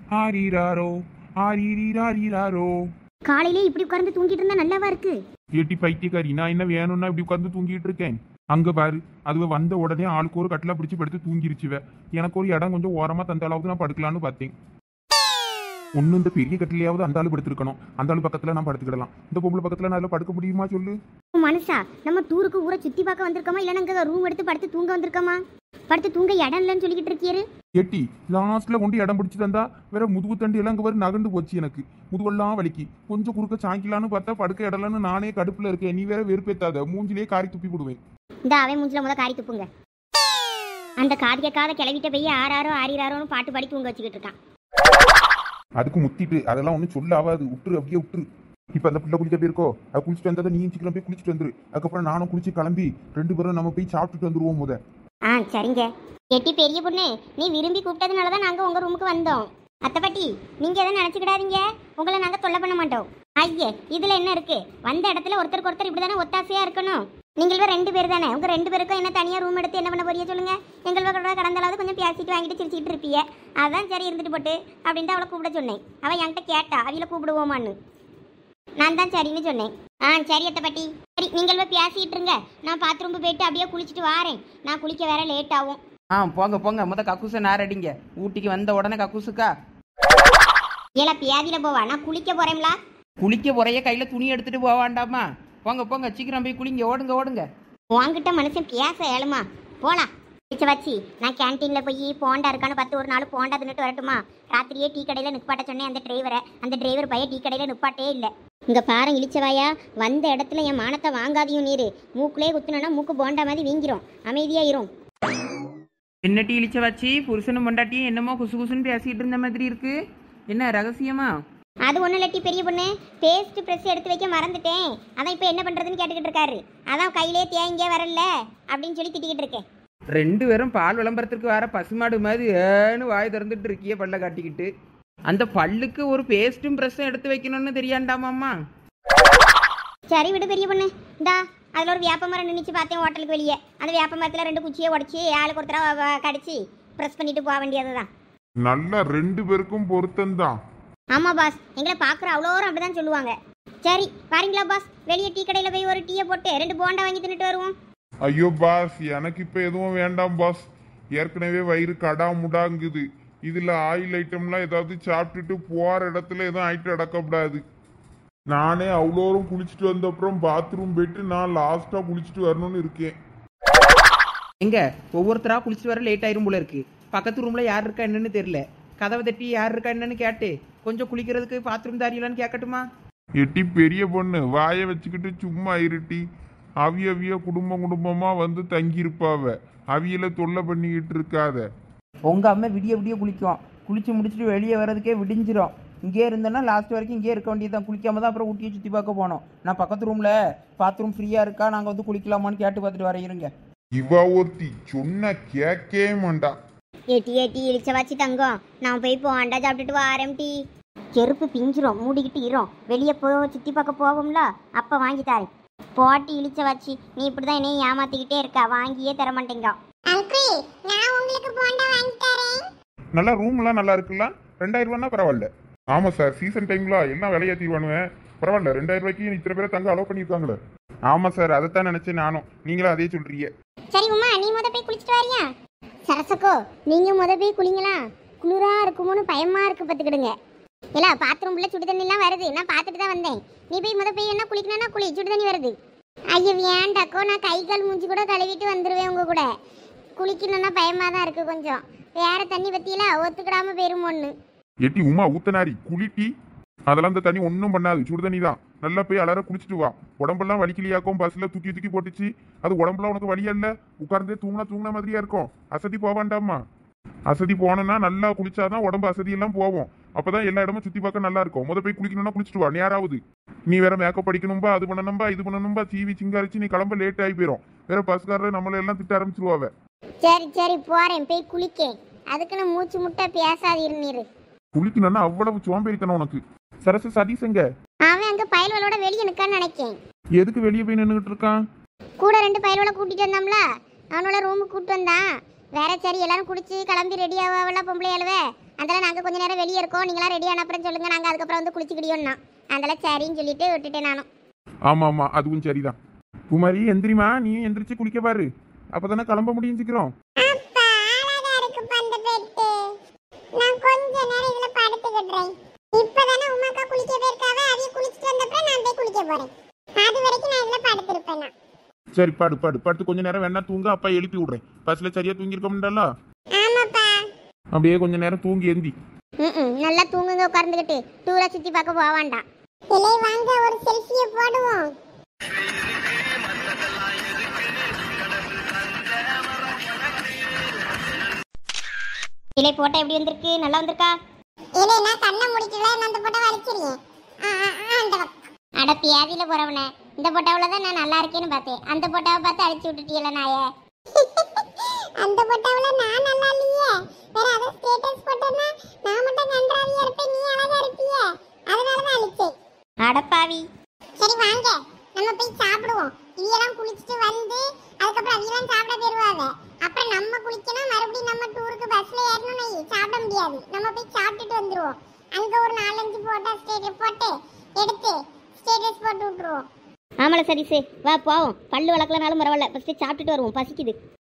ஆரீராரோ ஆரீரீராரீராரோ காலையிலே இப்படி உட்கார்ந்து தூங்கிட்டு இருந்தா நல்லாவா இருக்கு ஏட்டி பைத்தியக்காரி நான் என்ன வேணும்னா இப்படி உட்காந்து தூங்கிட்டு இருக்கேன் அங்க பாரு அதுவ வந்த உடனே ஆளுக்கு ஒரு கட்டில பிடிச்சு படுத்து தூங்கிருச்சுவ எனக்கு ஒரு இடம் கொஞ்சம் ஓரமா தந்தாலாவது நான் படுக்கலாம்னு பார்த்தேன் ஒண்ணு இந்த பெரிய கட்டிலையாவது அந்த ஆளு படுத்திருக்கணும் அந்த ஆளு பக்கத்துல நான் படுத்துக்கிடலாம் இந்த பொம்பளை பக்கத்துல நான் அதுல படுக்க முடியுமா சொல்லு மனுஷா நம்ம டூருக்கு ஊரை சுத்தி பார்க்க வந்திருக்கோமா இல்ல நாங்க ரூம் எடுத்து படுத்து தூங்க வந்திருக்கோமா படுத்து தூங்க இடம் இல்லைன்னு சொல்லிக்கிட்டு இருக்கியாரு எட்டி லாஸ்ட்ல கொண்டு இடம் பிடிச்சு தந்தா வேற முதுகு தண்டு எல்லாம் அங்க வரை நகண்டு போச்சு எனக்கு முதுகெல்லாம் வலிக்கு கொஞ்சம் குறுக்க சாய்க்கலான்னு பார்த்தா படுக்க இடலன்னு நானே கடுப்புல இருக்கேன் நீ வேற வெறுப்பேத்தாத மூஞ்சிலேயே காரி துப்பி விடுவேன் இந்த அவன் மூஞ்சில முத காரி துப்புங்க அந்த காது கேட்காத கிளவிட்ட போய் ஆறாரோ ஆறிராரோன்னு பாட்டு பாடி தூங்க வச்சுக்கிட்டு இருக்கான் அதுக்கு முத்திட்டு அதெல்லாம் ஒன்றும் சொல்ல ஆகாது விட்டுரு அப்படியே விட்டுரு இப்போ அந்த பிள்ளை குளிக்க போயிருக்கோ அது குளிச்சுட்டு வந்ததை நீயும் சீக்கிரம் போய் குளிச்சுட்டு வந்துரு அதுக்கப்புறம் நானும் குளிச்சு கிளம்பி ரெண்டு பேரும் நம்ம போய் சாப்பிட்டுட்டு வந்துருவோம் முத ஆ சரிங்க எட்டி பெரிய பொண்ணு நீ விரும்பி கூப்பிட்டதுனால தான் நாங்கள் உங்கள் ரூமுக்கு வந்தோம் அத்தைப்பாட்டி நீங்கள் எதுவும் நினச்சிக்கிடாதீங்க உங்களை நாங்கள் தொல்லை பண்ண மாட்டோம் ஐயே இதில் என்ன இருக்கு வந்த இடத்துல ஒருத்தருக்கு ஒருத்தர் இப்படி தானே ஒத்தாசையாக இருக்கணும் நீங்கள் ரெண்டு பேர் தானே உங்கள் ரெண்டு பேருக்கும் என்ன தனியாக ரூம் எடுத்து என்ன பண்ண போறீங்க சொல்லுங்க எங்கள் கூட கடந்தாலாவது கொஞ்சம் பேசிட்டு வாங்கிட்டு சிரிச்சிட்டு இருப்பீங்க அதான் சரி இருந்துட்டு போட்டு அப்படின்ட்டு அவளை கூப்பிட சொன்னேன் அவள் என்கிட்ட கேட்டா அவளை கூப்பிடுவோமான்னு நான் தான் சரின்னு சொன்னேன் ஆ சரி அத்தை பாட்டி சரி நீங்கள் போய் பேசிட்டு இருங்க நான் பாத்ரூம் போயிட்டு அப்படியே குளிச்சுட்டு வாரேன் நான் குளிக்க வேற லேட் ஆகும் ஆ போங்க போங்க முத கக்கூசை நாரடிங்க ஊட்டிக்கு வந்த உடனே கக்கூசுக்கா ஏல பியாதியில போவா நான் குளிக்க போறேன்ல குளிக்க போறைய கையில் துணி எடுத்துட்டு போக வேண்டாமா போங்க போங்க சீக்கிரம் போய் குளிங்க ஓடுங்க ஓடுங்க உன்கிட்ட மனுஷன் பேச ஏழுமா போலாம் வச்சு வச்சு நான் கேன்டீன்ல போய் போண்டா இருக்கான்னு பார்த்து ஒரு நாள் போண்டா தின்னுட்டு வரட்டுமா ராத்திரியே டீ கடையில நிப்பாட்ட சொன்னேன் அந்த டிரைவரை அந்த டிரைவர் பையன் டீ கடையில நிப்பாட்டே இல்லை இங்க பாரு இழிச்சவாயா வந்த இடத்துல என் மானத்தை வாங்காதையும் நீரு மூக்குலயே குத்துனா மூக்கு போண்டா மாதிரி வீங்கிரும் அமைதியா இரும் என்ன டீ இழிச்ச வச்சு புருஷனும் பொண்டாட்டியும் என்னமோ குசு குசுன்னு பேசிட்டு இருந்த மாதிரி இருக்கு என்ன ரகசியமா அது ஒன்றும் இல்லாட்டி பெரிய பொண்ணு பேஸ்ட் ப்ரெஸ் எடுத்து வைக்க மறந்துட்டேன் அதான் இப்போ என்ன பண்ணுறதுன்னு கேட்டுக்கிட்டு இருக்காரு அதான் கையிலே தேங்க வரல அப்படின்னு சொல்லி திட்டிக்கிட்டு இருக்கேன் ரெண்டு பேரும் பால் விளம்பரத்திற்கு வர பசுமாடு மாதிரி ஏன்னு வாய் திறந்துட்டு இருக்கிய பல்ல காட்டிக்கிட்டு அந்த பல்லுக்கு ஒரு பேஸ்ட்டும் ப்ரெஸ்ஸும் எடுத்து வைக்கணும்னு தெரியாண்டாமாம்மா சரி விடு பெரிய பொண்ணு இந்தா அதில் ஒரு வேப்ப மரம் நின்றுச்சு பார்த்தேன் ஹோட்டலுக்கு வெளியே அந்த வேப்ப மரத்தில் ரெண்டு குச்சியை உடச்சி ஆளுக்கு ஒருத்தரா கடிச்சு ப்ரெஸ் பண்ணிட்டு போக வேண்டியது தான் நல்ல ரெண்டு பேருக்கும் பொருத்தம்தான் ஆமாம் பாஸ் எங்களை பார்க்குற அவ்வளோரும் அப்படி தான் சொல்லுவாங்க சரி வரீங்களா பாஸ் வெளியே டீ கடையில் போய் ஒரு டீயை போட்டு ரெண்டு போண்டா வாங்கி தின்னுட்டு வருவோம் ஐயோ பாஸ் எனக்கு இப்ப எதுவும் வேண்டாம் பாஸ் ஏற்கனவே வயிறு கடா முடாங்குது இதுல ஆயில் ஐட்டம்லாம் ஏதாவது சாப்பிட்டுட்டு போற இடத்துல எதுவும் ஐட்டம் அடக்கப்படாது நானே அவ்வளோரும் குளிச்சுட்டு வந்த அப்புறம் பாத்ரூம் போயிட்டு நான் லாஸ்டா குளிச்சுட்டு வரணும்னு இருக்கேன் எங்க ஒவ்வொருத்தரா குளிச்சுட்டு வர லேட் ஆயிரும் போல இருக்கு பக்கத்து ரூம்ல யார் இருக்கா என்னன்னு தெரியல கதவை தட்டி யார் இருக்கா என்னன்னு கேட்டு கொஞ்சம் குளிக்கிறதுக்கு பாத்ரூம் தாரியலான்னு கேட்கட்டுமா எட்டி பெரிய பொண்ணு வாயை வச்சுக்கிட்டு சும்மா இருட்டி அவிய அவிய குடும்பம் குடும்பமா வந்து தங்கி இருப்பாவ அவியல தொல்லை பண்ணிக்கிட்டு இருக்காத உங்க அம்மா விடிய விடிய குளிக்கும் குளிச்சு முடிச்சுட்டு வெளியே வர்றதுக்கே விடிஞ்சிரும் இங்கே இருந்தேன்னா லாஸ்ட் வரைக்கும் இங்கே இருக்க வேண்டியதுதான் குளிக்காம தான் அப்புறம் ஊட்டியை சுற்றி பார்க்க போனோம் நான் பக்கத்து ரூமில் பாத்ரூம் ஃப்ரீயாக இருக்கா நாங்கள் வந்து குளிக்கலாமான்னு கேட்டு பார்த்துட்டு வர இருங்க இவ ஒருத்தி சொன்ன கேட்கவே மாட்டா ஏட்டி ஏட்டி இழிச்ச வச்சு தங்கம் நான் போய் போண்டா சாப்பிட்டுட்டு வரேன் டீ செருப்பு பிஞ்சிரும் மூடிக்கிட்டு இரும் வெளியே போய் சுற்றி பார்க்க போவோம்ல அப்போ வாங்கி தரேன் போட்டி இழிச்ச வச்சு நீ இப்படி தான் என்னையும் ஏமாத்திக்கிட்டே இருக்கா வாங்கியே தர மாட்டேங்க அங்கிள் நான் உங்களுக்கு போண்டா வாங்கி தரேன் நல்லா ரூம்லாம் நல்லா இருக்குல்ல ரெண்டாயிரம் ரூபானா பரவாயில்ல ஆமா சார் சீசன் டைம்ல எல்லாம் விலையாத்திடுவானுவேன் பரவாயில்ல ரெண்டாயிரம் ரூபாய்க்கு இத்தனை பேரை தங்க அலோவ் பண்ணியிருக்காங்களே ஆமா சார் அதைத்தான் நினைச்சேன் நானும் நீங்களும் அதே சொல்றீங்க சரி உமா நீ முத போய் குளிச்சுட்டு வரியா சரசக்கோ நீங்க முத போய் குளிங்களா குளிரா இருக்குமோன்னு பயமா இருக்கு பார்த்துக்கிடுங்க இல்ல பாத்ரூம்ல சுடு தண்ணிலாம் வருது நான் பார்த்துட்டு தான் வந்தேன் நீ போய் முத போய் என்ன குளிக்கணும்னா குளி சுடு தண்ணி வருது ஐயோ வேண்டாக்கோ நான் கை கால் மூஞ்சி கூட கழுவிட்டு வந்துருவேன் உங்க கூட குளிக்கணும்னா பயமா தான் இருக்கு கொஞ்சம் வேற தண்ணி பத்தியில ஒத்துக்கிடாம போயிருமோன்னு எட்டி உமா ஊத்தனாரி குளிட்டி அதெல்லாம் இந்த தண்ணி ஒன்றும் பண்ணாது சுடு தண்ணி தான் நல்லா போய் அலற குளிச்சுட்டு வா உடம்பெல்லாம் வலிக்கலையாக்கும் பஸ்ல தூக்கி தூக்கி போட்டுச்சு அது உடம்புலாம் உனக்கு வலியா இல்ல உட்கார்ந்தே தூங்கினா தூங்கின மாதிரியா இருக்கும் அசதி போக வேண்டாமா அசதி போனோம்னா நல்லா குளிச்சாதான் உடம்பு அசதி எல்லாம் போவோம் அப்பதான் எல்லா இடமும் சுத்தி பார்க்க நல்லா இருக்கும் முத போய் குளிக்கணும்னா குளிச்சுட்டு வா நேராவது நீ வேற மேக்கப் படிக்கணும்பா அது பண்ணணும்பா இது பண்ணணும்பா சீவி சிங்காரிச்சு நீ கிளம்ப லேட் ஆகி போயிடும் வேற பஸ்காரர் நம்மள எல்லாம் திட்ட ஆரம்பிச்சிருவாவ சரி சரி போறேன் போய் குளிக்கேன் அதுக்குன்னு மூச்சு முட்டை பேசாதீர் நீரு குளிக்கணும்னா அவ்வளவு சோம்பேறித்தனம் உனக்கு சரசு சதீஷங்க அவன் அங்க பயல்களோட வெளியே நிக்கான்னு நினைக்கேன் எதுக்கு வெளியே போய் நின்றுகிட்டு இருக்கான் கூட ரெண்டு பயலோட கூட்டிட்டு வந்தாம்ல அவனோட ரூமுக்கு கூட்டு வந்தான் வேற சரி எல்லாரும் குடிச்சு கிளம்பி ரெடி ஆவாவல பொம்பளை அழுவ அதெல்லாம் நாங்கள் கொஞ்ச நேரம் வெளியே இருக்கோம் நீங்களாம் ரெடி ஆன அப்புறம் சொல்லுங்க நாங்கள் அதுக்கப்புறம் வந்து குளிச்சுக்கிடியோன்னா அதெல்லாம் சரின்னு சொல்லிட்டு விட்டுட்டேன் நானும் ஆமா ஆமா அதுவும் சரிதான் குமாரி எந்திரிமா நீ எந்திரிச்சு குளிக்க பாரு அப்பதானே கிளம்ப முடியும் சீக்கிரம் அப்பா அழகா இருக்குப்பா அந்த பெட்டு நான் கொஞ்ச நேரம் இதுல படுத்துக்கிடுறேன் இப்பதானே உமாக்கா குளிக்க போயிருக்காவ அவிய குளிச்சிட்டு வந்தப்பறம் நான் போய் குளிக்க போறேன் அது வரைக்கும் நான் இதுல படுத்திருப்பேன் நான் சரி பாடு பாடு படுத்து கொஞ்ச நேரம் வேணா தூங்க அப்பா எழுப்பி விடுறேன் பஸ்ல சரியா தூங்கி இருக்கோம்டல்ல ஆமாப்பா அப்படியே கொஞ்ச நேரம் தூங்கி எந்தி ம் நல்லா தூங்குங்க உட்கார்ந்துக்கிட்டு டூரை சுத்தி பார்க்க போக வேண்டாம் இலை வாங்க ஒரு செல்ஃபியை போடுவோம் இலை போட்டோ எப்படி வந்திருக்கு நல்லா வந்திருக்கா இலை நான் கண்ணை முடிக்கல நான் அந்த போட்டோ வலிச்சிருக்கேன் அந்த அட பியாதியில போறவனே இந்த போட்டோவில் தான் நான் நல்லா இருக்கேன்னு பார்த்தேன் அந்த போட்டோவை பார்த்து அழிச்சு விட்டுட்டீல நாயே அந்த போட்டோவில் நான் நல்லா இல்லையே வேற அதை ஸ்டேட்டஸ் போட்டேன்னா நான் மட்டும் கன்றாவியா இருப்பேன் நீ அழகா இருப்பியே அதனால தான் அழிச்சேன் அடப்பாவி சரி வாங்க நம்ம போய் சாப்பிடுவோம் இவியெல்லாம் குளிச்சுட்டு வந்து அதுக்கப்புறம் அவியெல்லாம் சாப்பிட போயிருவாங்க அப்புறம் நம்ம குளிக்கணும் மறுபடியும் நம்ம டூருக்கு பஸ்ல ஏறணும் சாப்பிட முடியாது நம்ம போய் சாப்பிட்டுட்டு வந்துருவோம் அங்க ஒரு நாலஞ்சு போட்டோ ஸ்டேட்டஸ் போட்டு எடுத்து ஸ்டேட்டஸ் போட்டு விட்டுருவோம் ஆமால சரி சரி வா போவோம் பல்லு வளர்க்கலனாலும் பரவாயில்ல ஃபர்ஸ்ட் சாப்பிட்டுட்டு வருவோம் பசிக்குது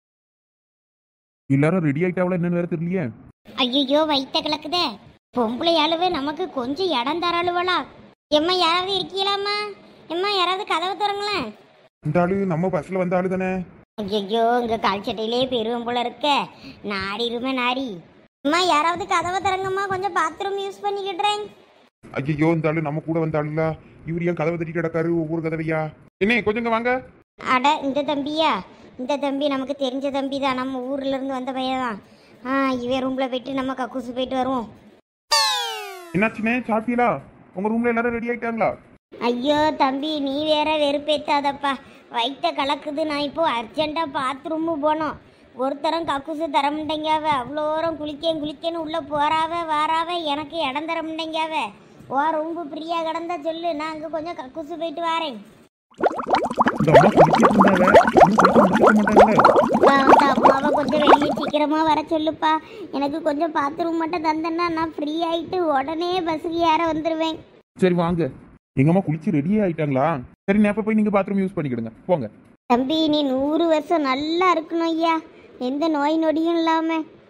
எல்லாரும் ரெடி ஆயிட்டாவளா என்னன்னு வேற தெரியலையே ஐயோ வயித்த கிழக்குதே பொம்பளை அளவு நமக்கு கொஞ்சம் இடம் தராளுவலா எம்மா யாராவது இருக்கீங்களாம்மா எம்மா யாராவது கதவை திறங்களேன் இந்த ஆளு நம்ம பஸ்ல வந்த ஆளு தானே ஐயோ இங்க கால் சட்டையிலே பெருவம் போல இருக்க நாடிருமே நாடி அம்மா யாராவது கதவை திறங்கம்மா கொஞ்சம் பாத்ரூம் யூஸ் பண்ணிக்கிடுறேன் ஐயோ இந்த ஆளு நம்ம கூட வந்த ஆளுல இவர் ஏன் கதவை தட்டி கிடக்காரு ஒவ்வொரு கதவையா என்ன கொஞ்சங்க வாங்க அட இந்த தம்பியா இந்த தம்பி நமக்கு தெரிஞ்ச தம்பி தான் நம்ம ஊர்ல இருந்து வந்த பையன் தான் ஆ இவன் ரூம்ல போயிட்டு நம்ம கக்கூசு போயிட்டு வருவோம் என்னாச்சுனே சாப்பிட்டீங்களா உங்க ரூம்ல எல்லாரும் ரெடி ஆயிட்டாங்களா ஐயோ தம்பி நீ வேற வெறுப்பேத்தாதப்பா வயிற்ற கலக்குது நான் இப்போ அர்ஜென்ட்டாக பாத்ரூமு போனோம் ஒருத்தரும் கக்குசு தர மாட்டேங்காவ அவ்வளோரம் குளிக்கேன் குளிக்கேன்னு உள்ளே போறாவ வாராவ எனக்கு இடம் தர மாட்டேங்காவ ஓ ரொம்ப ஃப்ரீயா கிடந்தா சொல்லு நான் அங்கே கொஞ்சம் கக்குசு போயிட்டு வரேன் இந்த அம்மா குளிச்சிட்டு இருந்தாங்க இன்னும் குளிக்க முடிக்க மாட்டாங்களே அந்த அம்மாவை கொஞ்சம் வெளியே சீக்கிரமா வர சொல்லுப்பா எனக்கு கொஞ்சம் பாத்ரூம் மட்டும் தந்தேன்னா நான் ஃப்ரீ ஆயிட்டு உடனே பஸ்ஸுக்கு ஏற வந்துடுவேன் சரி வாங்க எங்கம்மா குளிச்சு ரெடியே ஆயிட்டாங்களா சரி நேப்ப போய் நீங்க பாத்ரூம் யூஸ் பண்ணிக்கிடுங்க போங்க தம்பி நீ நூறு வருஷம் நல்லா இருக்கணும் ஐயா எந்த நோய் நொடியும் இல்லாம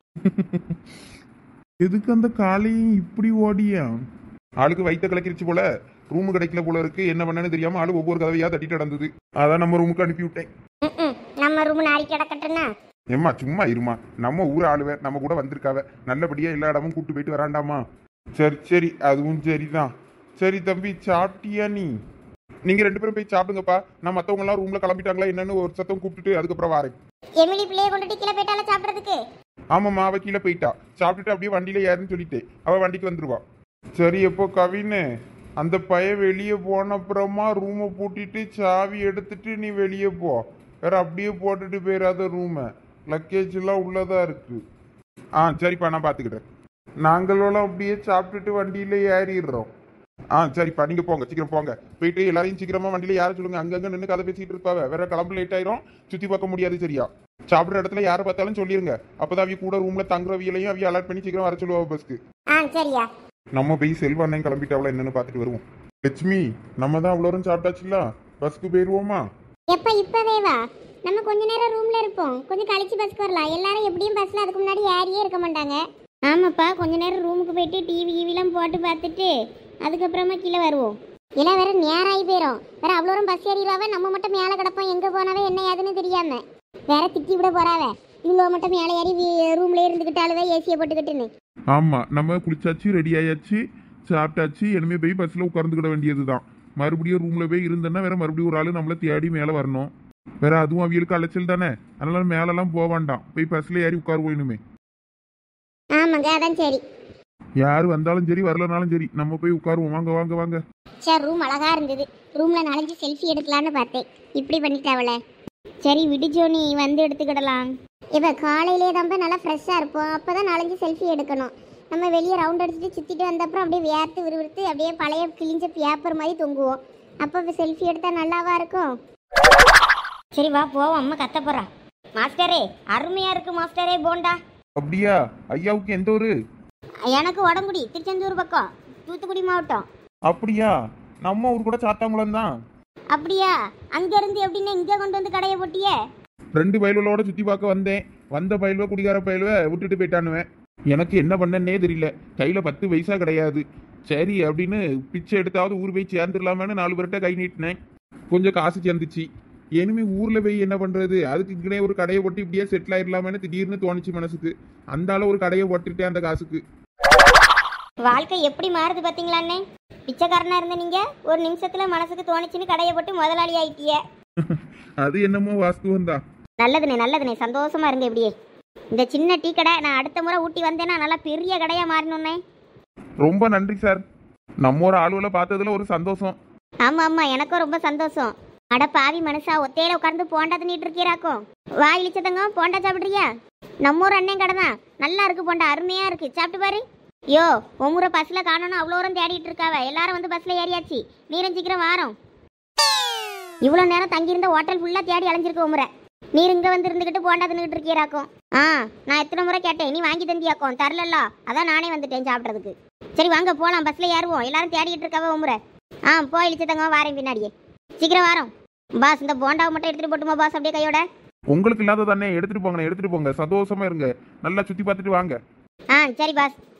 எதுக்கு அந்த காலையும் இப்படி ஓடியா ஆளுக்கு வயித்த கலக்கிருச்சு போல ரூம் கிடைக்கல போல இருக்கு என்ன பண்ணனு தெரியாம ஆளு ஒவ்வொரு கதவையா தட்டிட்டு நடந்தது அதான் நம்ம ரூமுக்கு அனுப்பி விட்டேன் ம்ம். நம்ம ரூம் நாரி கிடக்கட்டுன்னா ஏம்மா சும்மா இருமா நம்ம ஊர் ஆளுவ நம்ம கூட வந்திருக்காவ நல்லபடியா எல்லா இடமும் கூட்டு போயிட்டு வராண்டாமா சரி சரி அதுவும் சரிதான் சரி தம்பி சாப்பிட்டியா நீ நீங்க ரெண்டு பேரும் போய் சாப்பிடுங்கப்பா நான் மத்தவங்க எல்லாம் ரூம்ல கிளம்பிட்டாங்களா என்னன்னு ஒரு சத்தம் கூப்பிட்டுட்டு அதுக்கப்புறம் வரேன் எமிலி பிள்ளைய கொண்டுட்டு கீழே போயிட்டால சாப்பிட்றதுக்கு ஆமாம்மா அவ கீழே போயிட்டா சாப்பிட்டுட்டு அப்படியே வண்டியில ஏறுன்னு சொல்லிட்டு அவ வண்டிக்கு வந்துருவா சரி எப்போ கவின்னு அந்த பைய வெளியே போன அப்புறமா ரூமை பூட்டிட்டு சாவி எடுத்துட்டு நீ வெளியே போ வேற அப்படியே போட்டுட்டு போயிடாத ரூமை லக்கேஜ் எல்லாம் உள்ளதா இருக்கு ஆ சரிப்பா நான் பார்த்துக்கிட்டேன் நாங்களும் அப்படியே சாப்பிட்டுட்டு வண்டியில ஏறிடுறோம் ஆ சரிப்பா நீங்க போங்க சீக்கிரம் போங்க போயிட்டு எல்லாரையும் சீக்கிரமா வண்டியில யார சொல்லுங்க அங்கங்க நின்று கதை பேசிட்டு இருப்பாவ வேற கிளம்பு லேட் ஆயிரும் சுத்தி பார்க்க முடியாது சரியா சாப்பிடுற இடத்துல யாரை பார்த்தாலும் சொல்லிருங்க அப்பதான் அவிய கூட ரூம்ல தங்குறவியலையும் அவிய அலர்ட் பண்ணி சீக்கிரம் வர சொல்லுவா பஸ்க்கு ஆ சரியா நம்ம போய் செல்வண்ணன் கிளம்பிட்டாவளா என்னன்னு பார்த்துட்டு வருவோம் லட்சுமி நம்ம தான் அவ்வளோ நேரம் சாப்பிட்டாச்சுல பஸ்க்கு போயிருவோமா எப்ப இப்பவே வா நம்ம கொஞ்ச நேரம் ரூம்ல இருப்போம் கொஞ்சம் கழிச்சு பஸ்க்கு வரலாம் எல்லாரும் எப்படியும் பஸ்ல அதுக்கு முன்னாடி ஏறியே இருக்க மாட்டாங்க ஆமாப்பா கொஞ்ச நேரம் ரூமுக்கு போயிட்டு டிவி கிவிலாம் போட்டு பார்த்துட்டு அதுக்கப்புறமா கீழே வருவோம் இல்லை வேற நேரம் ஆகி போயிடும் வேற அவ்வளோ தூரம் பஸ் ஏறிடுவாவே நம்ம மட்டும் மேலே கிடப்போம் எங்கே போனாவே என்ன ஏதுன்னு தெரியாம வேற திட்டி விட போறாவே இவ்வளோ மட்டும் மேலே ஏறி ரூம்லேயே இருந்துக்கிட்டாலுவே ஏசியை போட்டுக்கிட்டுன்னு ஆமா நம்ம குளிச்சாச்சு ரெடி ஆயாச்சு சாப்பிட்டாச்சு இனிமே போய் பஸ்ல உட்கார்ந்துக்கிட வேண்டியதுதான் மறுபடியும் ரூம்ல போய் இருந்தேன்னா வேற மறுபடியும் ஒரு ஆளு நம்மள தேடி மேல வரணும் வேற அதுவும் அவியலுக்கு அலைச்சல் தானே அதனால மேலெல்லாம் போக வேண்டாம் போய் பஸ்ல ஏறி உட்காருவோம் இனிமே ஆமாங்க அதான் சரி யாரு வந்தாலும் சரி வரலனாலும் சரி நம்ம போய் உட்காருவோம் வாங்க வாங்க வாங்க சரி ரூம் அழகா இருந்தது ரூம்ல நாலஞ்சு செல்ஃபி எடுக்கலான்னு பார்த்தேன் இப்படி பண்ணிட்டாவல சரி விடிஜோ நீ வந்து எடுத்துக்கிடலாம் இப்போ காலையிலே தான் போய் நல்லா ஃப்ரெஷ்ஷாக இருப்போம் அப்போ தான் நாலஞ்சு செல்ஃபி எடுக்கணும் நம்ம வெளியே ரவுண்ட் அடிச்சுட்டு சுற்றிட்டு வந்தப்புறம் அப்படியே வேர்த்து விறுவிறுத்து அப்படியே பழைய கிழிஞ்ச பேப்பர் மாதிரி தொங்குவோம் அப்போ செல்ஃபி எடுத்தால் நல்லாவா இருக்கும் சரி வா போவோம் அம்மா கத்த போறா மாஸ்டரே அருமையா இருக்கு மாஸ்டரே போண்டா அப்படியா ஐயாவுக்கு எந்த ஒரு எனக்கு உடம்புடி திருச்செந்தூர் பக்கம் தூத்துக்குடி மாவட்டம் அப்படியா நம்ம ஊர் கூட சாத்தாங்குளம் தான் அப்படியா அங்க இருந்து எப்படின்னா இங்க கொண்டு வந்து கடையை போட்டியே ரெண்டு பயல்களோட சுத்தி பார்க்க வந்தேன் வந்த பயல்வ குடிகார பயல்வ விட்டுட்டு போயிட்டானுவேன் எனக்கு என்ன பண்ணனே தெரியல கையில பத்து பைசா கிடையாது சரி அப்படின்னு பிச்சை எடுத்தாவது ஊர் போய் சேர்ந்துடலாமேன்னு நாலு பேர்கிட்ட கை நீட்டினேன் கொஞ்சம் காசு சேர்ந்துச்சு இனிமே ஊர்ல போய் என்ன பண்றது அதுக்கு இங்கனே ஒரு கடையை போட்டு இப்படியே செட்டில் ஆயிடலாமேன்னு திடீர்னு தோணுச்சு மனசுக்கு அந்த ஆள ஒரு கடையை போட்டுட்டேன் அந்த காசுக்கு வாழ்க்கை எப்படி மாறுது பாத்தீங்களாண்ணே பிச்சைக்காரனா இருந்த நீங்க ஒரு நிமிஷத்துல மனசுக்கு தோணுச்சுன்னு கடையை போட்டு முதலாளி ஆயிட்டியே அது என்னமோ வாஸ்துவம் தான் நல்லதுண்ணே நல்லதுண்ணே சந்தோஷமா இருங்க இப்படியே இந்த சின்ன டீ கடை நான் அடுத்த முறை ஊட்டி வந்தேன்னா நல்லா பெரிய கடையா மாறணும்னே ரொம்ப நன்றி சார் நம்ம ஒரு ஆளுகளை பார்த்ததுல ஒரு சந்தோஷம் ஆமா ஆமா எனக்கும் ரொம்ப சந்தோஷம் அட பாவி மனுஷா ஒத்தையில உட்கார்ந்து போண்டா தின்னுட்டு இருக்கீராக்கும் வா இழிச்சதங்க போண்டா சாப்பிடுறியா நம்ம ஊர் அண்ணன் கடை தான் நல்லா இருக்கு போண்டா அருமையா இருக்கு சாப்பிட்டு பாரு யோ உமுறை பஸ்ல காணணும் அவ்வளோ தூரம் தேடிட்டு இருக்காவ எல்லாரும் வந்து பஸ்ல ஏறியாச்சு நீரும் சீக்கிரம் வாரோம் இவ்வளோ நேரம் தங்கியிருந்த ஹோட்டல் ஃபுல்லாக தேடி அலைஞ்சிருக்கு உமுறை நீர் இங்கே வந்து இருந்துக்கிட்டு போண்டா தின்னுக்கிட்டு இருக்கீராக்கும் ஆ நான் எத்தனை முறை கேட்டேன் நீ வாங்கி தந்தியாக்கும் தரலல்ல அதான் நானே வந்துட்டேன் சாப்பிட்றதுக்கு சரி வாங்க போகலாம் பஸ்ல ஏறுவோம் எல்லாரும் தேடிட்டு இருக்காவ உமுறை ஆ போய் இழிச்சதங்க வாரேன் பின்னாடியே சீக்கிரம் வாரோம் பாஸ் இந்த போண்டாவை மட்டும் எடுத்துட்டு போட்டுமா பாஸ் அப்படியே கையோட உங்களுக்கு இல்லாத தானே எடுத்துட்டு போங்க எடுத்துட்டு போங்க சந்தோஷமா இருங்க நல்லா சுத்தி பார்த்துட்டு வாங்க ஆ சரி பாஸ்